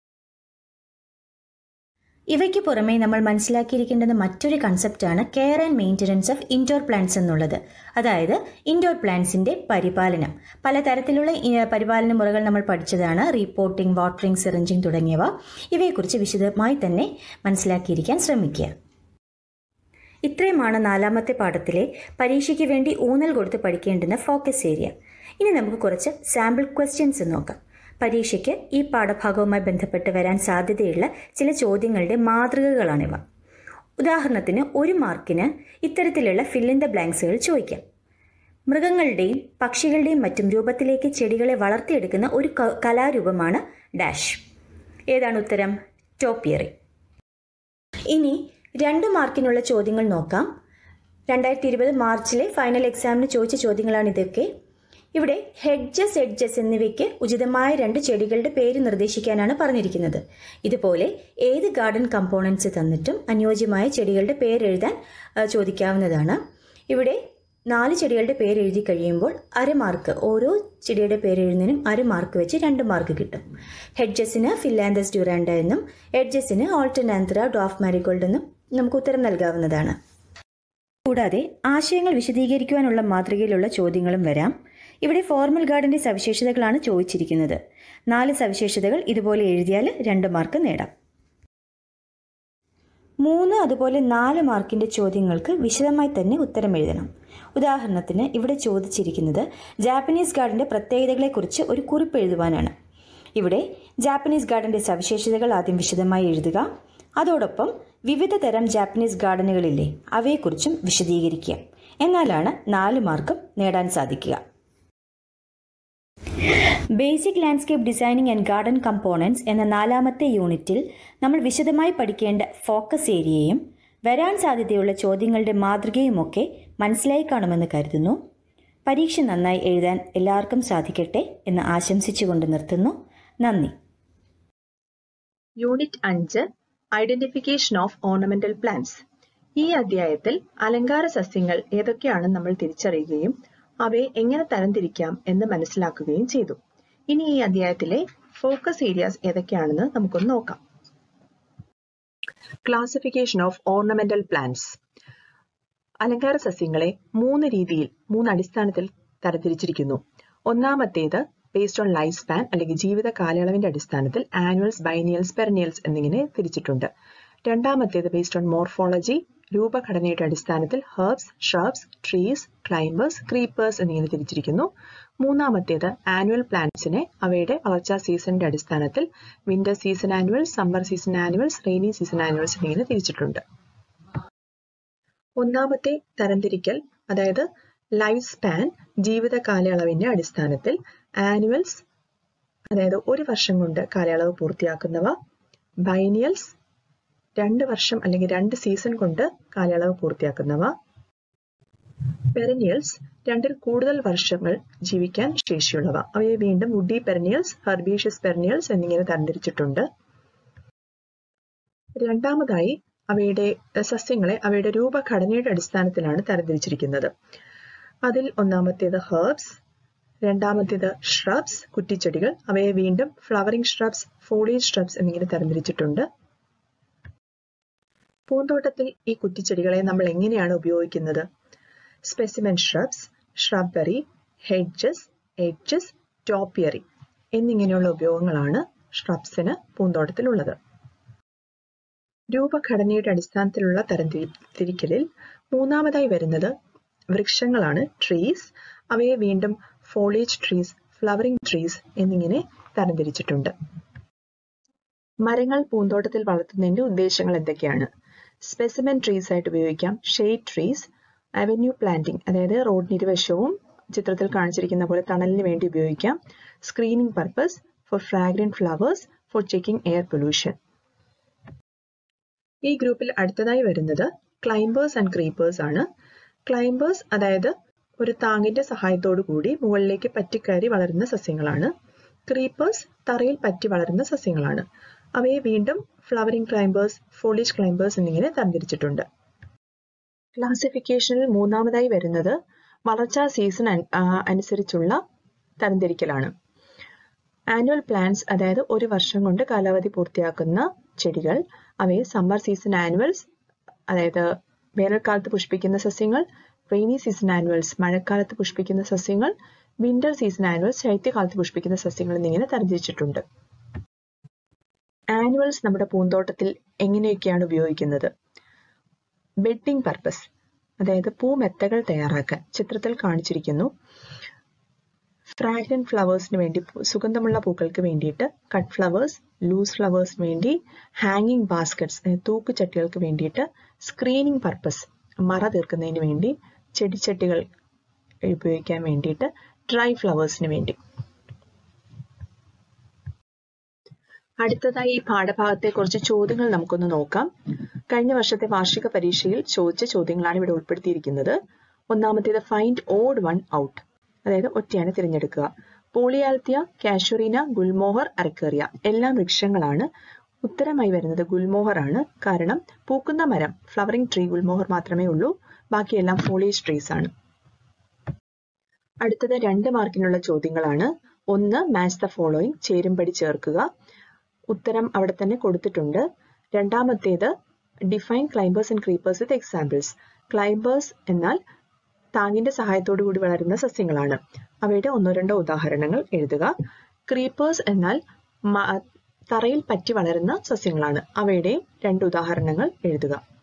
ഇവയ്ക്ക് പുറമെ നമ്മൾ മനസ്സിലാക്കിയിരിക്കേണ്ടുന്ന മറ്റൊരു കൺസെപ്റ്റാണ് care and maintenance of indoor plants എന്നുള്ളത് അതായത് ഇൻഡോർ പ്ലാന്റ്സിന്റെ പരിപാലനം പലതരത്തിലുള്ള ഈ, പരിപാലന മുറകൾ നമ്മൾ പഠിച്ചതാണ് റീപോർട്ടിംഗ് വാട്ടറിംഗ് സിറിഞ്ചിങ് തുടങ്ങിയവ ഇവയെക്കുറിച്ച് വിശദമായി തന്നെ മനസ്സിലാക്കിയിരിക്കാൻ ശ്രമിക്കുക ഇത്രയുമാണ് നാലാമത്തെ പാഠത്തിലെ പരീക്ഷയ്ക്ക് വേണ്ടി ഊന്നൽ കൊടുത്ത് പഠിക്കേണ്ടുന്ന ഫോക്കസ് ഏരിയ ഇനി നമുക്ക് കുറച്ച് സാമ്പിൾ ക്വസ്റ്റ്യൻസ് നോക്കാം പരീക്ഷയ്ക്ക് ഈ പാഠഭാഗവുമായി ബന്ധപ്പെട്ട് വരാൻ സാധ്യതയുള്ള ചില ചോദ്യങ്ങളുടെ മാതൃകകളാണിവ ഉദാഹരണത്തിന് ഒരു മാർക്കിന് ഇത്തരത്തിലുള്ള ഫിൽ ഇൻ ദ ബ്ലാങ്ക്സുകൾ ചോദിക്കാം മൃഗങ്ങളുടെയും പക്ഷികളുടെയും മറ്റും രൂപത്തിലേക്ക് ചെടികളെ വളർത്തിയെടുക്കുന്ന ഒരു ക- കലാരൂപമാണ് ഡാഷ് ഏതാണ് ഉത്തരം ടോപ്പിയറി ഇനി രണ്ട് മാർക്കിനുള്ള ചോദ്യങ്ങൾ നോക്കാം രണ്ടായിരത്തി ഇരുപത് മാർച്ചിലെ ഫൈനൽ എക്സാമിന് ചോദിച്ച ചോദ്യങ്ങളാണ് ഇതൊക്കെ ഇവിടെ ഹെഡ്ജസ് എഡ്ജസ് എന്നിവയ്ക്ക് ഉചിതമായ രണ്ട് ചെടികളുടെ പേര് നിർദ്ദേശിക്കാനാണ് പറഞ്ഞിരിക്കുന്നത് ഇതുപോലെ ഏത് ഗാർഡൻ കമ്പോണൻസ് തന്നിട്ടും അനുയോജ്യമായ ചെടികളുടെ പേരെഴുതാൻ ആ, ചോദിക്കാവുന്നതാണ് ഇവിടെ നാല് ചെടികളുടെ പേര് എഴുതി കഴിയുമ്പോൾ അര മാർക്ക് ഓരോ ചെടിയുടെ പേര് എഴുതുന്നതിനും അര മാർക്ക് വെച്ച് രണ്ട് മാർക്ക് കിട്ടും ഹെഡ്ജസിന് ഫില്ലാന്തസ് ഡ്യൂറാൻഡ എന്നും എഡ്ജസിന് ഓൾട്ടനാന്ത്ര ഡോഫ് മാരിഗോൾഡ് എന്നും നമുക്ക് ഉത്തരം നൽകാവുന്നതാണ് കൂടാതെ ആശയങ്ങൾ വിശദീകരിക്കുവാനുള്ള മാതൃകയിലുള്ള ചോദ്യങ്ങളും വരാം ഇവിടെ ഫോർമൽ ഗാർഡിന്റെ സവിശേഷതകളാണ് ചോദിച്ചിരിക്കുന്നത് നാല് സവിശേഷതകൾ ഇതുപോലെ എഴുതിയാൽ രണ്ട് മാർക്ക് നേടാം മൂന്ന് അതുപോലെ നാല് മാർക്കിന്റെ ചോദ്യങ്ങൾക്ക് വിശദമായി തന്നെ ഉത്തരം എഴുതണം ഉദാഹരണത്തിന് ഇവിടെ ചോദിച്ചിരിക്കുന്നത് ജാപ്പനീസ് ഗാർഡിന്റെ പ്രത്യേകതകളെക്കുറിച്ച് ഒരു കുറിപ്പ് എഴുതുവാനാണ് ഇവിടെ ജാപ്പനീസ് ഗാർഡിന്റെ സവിശേഷതകൾ ആദ്യം വിശദമായി എഴുതുക അതോടൊപ്പം വിവിധ തരം ജാപ്പനീസ് ഗാർഡനുകളില്ലേ അവയെക്കുറിച്ചും വിശദീകരിക്കുക എന്നാലാണ് നാല് മാർക്കും നേടാൻ സാധിക്കുക basic landscape designing and garden components എന്ന നാലാമത്തെ യൂണിറ്റിൽ നമ്മൾ വിശദമായി പഠിക്കേണ്ട ഫോക്കസ് ഏരിയയും വരാൻ സാധ്യതയുള്ള ചോദ്യങ്ങളുടെ മാതൃകയുമൊക്കെ മനസ്സിലായി കാണുമെന്ന് കരുതുന്നു പരീക്ഷ നന്നായി എഴുതാൻ എല്ലാവർക്കും സാധിക്കട്ടെ എന്ന് ആശംസിച്ചുകൊണ്ട് നിർത്തുന്നു നന്ദി യൂണിറ്റ് അഞ്ച് ഐഡന്റിഫിക്കേഷൻ ഓഫ് ഓർണമെന്റൽ പ്ലാന്റ്സ് ഈ അധ്യായത്തിൽ അലങ്കാര സസ്യങ്ങൾ ഏതൊക്കെയാണെന്ന് നമ്മൾ തിരിച്ചറിയുകയും അവയെ എങ്ങനെ തരംതിരിക്കാം എന്ന് മനസ്സിലാക്കുകയും ചെയ്തു ഇനി ഈ അധ്യായത്തിലെ ഫോക്കസ് ഏരിയാസ് ഏതൊക്കെയാണെന്ന് നമുക്കൊന്ന് നോക്കാം ക്ലാസിഫിക്കേഷൻ ഓഫ് ഓർണമെന്റൽ പ്ലാന്റ്സ് അലങ്കാര സസ്യങ്ങളെ മൂന്ന് രീതിയിൽ മൂന്ന് അടിസ്ഥാനത്തിൽ തരംതിരിച്ചിരിക്കുന്നു ഒന്നാമത്തേത് ബേസ്ഡ് ഓൺ ലൈഫ് സ്പാൻ അല്ലെങ്കിൽ ജീവിത കാലയളവിന്റെ അടിസ്ഥാനത്തിൽ ആനുവൽസ് ബൈനിയൽസ് പെർനിയൽസ് എന്നിങ്ങനെ തിരിച്ചിട്ടുണ്ട് രണ്ടാമത്തേത് ബേസ്ഡ് ഓൺ മോർഫോളജി രൂപഘടനയുടെ അടിസ്ഥാനത്തിൽ herbs shrubs trees climbers creepers എന്നിങ്ങനെ തിരിച്ചിരിക്കുന്നു മൂന്നാമത്തേത് ആനുവൽ പ്ലാന്റ്സിനെ അവയുടെ വളർച്ചാ സീസണിന്റെ അടിസ്ഥാനത്തിൽ winter season annuals summer season annuals rainy season annuals എന്നിങ്ങനെ തിരിച്ചിട്ടുണ്ട് ഒന്നാമത്തെ തരംതിരിക്കൽ അതായത് ലൈഫ് സ്പാൻ ജീവിത കാലയളവിന്റെ അടിസ്ഥാനത്തിൽ ആനുവൽസ് അതായത് ഒരു വർഷം കൊണ്ട് കാലയളവ് പൂർത്തിയാക്കുന്നവ ബൈനിയൽസ് രണ്ട് വർഷം അല്ലെങ്കിൽ രണ്ട് സീസൺ കൊണ്ട് കാലയളവ് പൂർത്തിയാക്കുന്നവ പെരനിയൽസ് രണ്ടിൽ കൂടുതൽ വർഷങ്ങൾ ജീവിക്കാൻ ശേഷിയുള്ളവ അവയെ വീണ്ടും വുഡി പെരനിയൽസ് ഹെർബീഷ്യസ് പെരനിയൽസ് എന്നിങ്ങനെ തരംതിരിച്ചിട്ടുണ്ട് രണ്ടാമതായി അവയുടെ സസ്യങ്ങളെ അവയുടെ രൂപഘടനയുടെ അടിസ്ഥാനത്തിലാണ് തരംതിരിച്ചിരിക്കുന്നത് അതിൽ ഒന്നാമത്തേത് ഹെർബ്സ് രണ്ടാമത്തേത് ഷ്രബ്സ് കുറ്റിച്ചെടികൾ അവയെ വീണ്ടും ഫ്ലവറിംഗ് ഷ്രബ്സ് ഫോളിയേജ് ഷ്രബ്സ് എന്നിങ്ങനെ തരംതിരിച്ചിട്ടുണ്ട് പൂന്തോട്ടത്തിൽ ഈ കുറ്റിച്ചെടികളെ നമ്മൾ എങ്ങനെയാണ് ഉപയോഗിക്കുന്നത് specimen shrubs shrubbery hedges edges topiary എന്നിങ്ങനെയുള്ള ഉപയോഗങ്ങളാണ് ഷ്രബ്സിന് പൂന്തോട്ടത്തിലുള്ളത് രൂപഘടനയുടെ അടിസ്ഥാനത്തിലുള്ള തരംതിരിക്കലിൽ മൂന്നാമതായി വരുന്നത് വൃക്ഷങ്ങളാണ് ട്രീസ് അവയെ വീണ്ടും ഫോളേജ് ട്രീസ് ഫ്ലവറിംഗ് ട്രീസ് എന്നിങ്ങനെ തരംതിരിച്ചിട്ടുണ്ട് മരങ്ങൾ പൂന്തോട്ടത്തിൽ വളർത്തുന്നതിന്റെ ഉദ്ദേശങ്ങൾ എന്തൊക്കെയാണ് സ്പെസിമെൻ ട്രീസ് ആയിട്ട് ഉപയോഗിക്കാം ഷെയ്ഡ് ട്രീസ് അവന്യൂ പ്ലാന്റിംഗ് അതായത് റോഡിന് ഇരുവശവും ചിത്രത്തിൽ കാണിച്ചിരിക്കുന്ന പോലെ തണലിന് വേണ്ടി ഉപയോഗിക്കാം screening purpose for fragrant flowers for checking air pollution ഈ ഗ്രൂപ്പിൽ അടുത്തതായി വരുന്നത് ക്ലൈംബേഴ്സ് ആൻഡ് ക്രീപ്പേഴ്സ് ആണ് ക്ലൈംബേഴ്സ് അതായത് ഒരു താങ്ങിന്റെ സഹായത്തോടു കൂടി മുകളിലേക്ക് പറ്റിക്കയറി വളരുന്ന സസ്യങ്ങളാണ് ക്രീപ്പേഴ്സ് തറയിൽ പറ്റി വളരുന്ന സസ്യങ്ങളാണ് അവയെ വീണ്ടും ഫ്ലവറിംഗ് ക്ലൈംബേഴ്സ് ഫോളിഷ് ക്ലൈംബേഴ്സ് എന്നിങ്ങനെ തരംതിരിച്ചിട്ടുണ്ട് ക്ലാസിഫിക്കേഷനിൽ മൂന്നാമതായി വരുന്നത് വളർച്ചാ സീസൺ അനുസരിച്ചുള്ള തരംതിരിക്കലാണ് ആനുവൽ പ്ലാന്റ്സ് അതായത് ഒരു വർഷം കൊണ്ട് കാലാവധി പൂർത്തിയാക്കുന്ന ചെടികൾ അവയെ സമ്മർ സീസൺ ആനുവൽസ് അതായത് വേനൽക്കാലത്ത് പുഷ്പിക്കുന്ന സസ്യങ്ങൾ റെയിനി സീസൺ ആനുവൽസ് മഴക്കാലത്ത് പുഷ്പിക്കുന്ന സസ്യങ്ങൾ വിന്റർ സീസൺ ആനുവൽസ് ശൈത്യകാലത്ത് പുഷ്പിക്കുന്ന സസ്യങ്ങൾ എന്നിങ്ങനെ തരംതിരിച്ചിട്ടുണ്ട് ആനുവൽസ് നമ്മുടെ പൂന്തോട്ടത്തിൽ എങ്ങനെയൊക്കെയാണ് ഉപയോഗിക്കുന്നത് ബെഡിംഗ് പർപ്പസ് അതായത് പൂമെത്തകൾ തയ്യാറാക്കാൻ ചിത്രത്തിൽ കാണിച്ചിരിക്കുന്നു ഫ്രാഗ്രന്റ് ഫ്ലവേഴ്സിന് വേണ്ടി സുഗന്ധമുള്ള പൂക്കൾക്ക് വേണ്ടിയിട്ട് കട്ട് ഫ്ലവേഴ്സ് ലൂസ് ഫ്ലവേഴ്സിന് വേണ്ടി ഹാങ്ങിങ് ബാസ്ക്കറ്റ്സ് തൂക്കുചട്ടികൾക്ക് വേണ്ടിയിട്ട് സ്ക്രീനിങ് പർപ്പസ് മറ തീർക്കുന്നതിന് വേണ്ടി ചെടിച്ചട്ടികൾ ഉപയോഗിക്കാൻ വേണ്ടിയിട്ട് ഡ്രൈ ഫ്ലവേഴ്സിന് വേണ്ടി അടുത്തതായി ഈ പാഠഭാഗത്തെ കുറച്ച് ചോദ്യങ്ങൾ നമുക്കൊന്ന് നോക്കാം കഴിഞ്ഞ വർഷത്തെ വാർഷിക പരീക്ഷയിൽ ചോദിച്ച ചോദ്യങ്ങളാണ് ഇവിടെ ഉൾപ്പെടുത്തിയിരിക്കുന്നത് ഒന്നാമത്തേത് ഫൈൻഡ് ഓഡ് വൺ ഔട്ട് അതായത് ഒറ്റയാണ് തിരഞ്ഞെടുക്കുക പോളിയാൽത്തിയ കാഷ്വറീന ഗുൽമോഹർ അരക്കേറിയ എല്ലാം വൃക്ഷങ്ങളാണ് ഉത്തരമായി വരുന്നത് ഗുൽമോഹർ ആണ് കാരണം പൂക്കുന്ന മരം ഫ്ലവറിംഗ് ട്രീ ഗുൽമോഹർ മാത്രമേ ഉള്ളൂ ബാക്കിയെല്ലാം ഫോളിയേജ് ട്രീസ് ആണ് അടുത്തത് രണ്ട് മാർക്കിനുള്ള ചോദ്യങ്ങളാണ് ഒന്ന് മാച്ച് ദ ഫോളോയിങ് ചേരുംപടി ചേർക്കുക ഉത്തരം അവിടെ തന്നെ കൊടുത്തിട്ടുണ്ട് രണ്ടാമത്തേത് define climbers and creepers with examples climbers എന്നാൽ താങ്ങിന്റെ സഹായത്തോടു കൂടി വളരുന്ന സസ്യങ്ങളാണ് അവയുടെ ഒന്നോ രണ്ടോ ഉദാഹരണങ്ങൾ എഴുതുക ക്രീപ്പേഴ്സ് എന്നാൽ മ- തറയിൽ പറ്റി വളരുന്ന സസ്യങ്ങളാണ് അവയുടെ രണ്ട് ഉദാഹരണങ്ങൾ എഴുതുക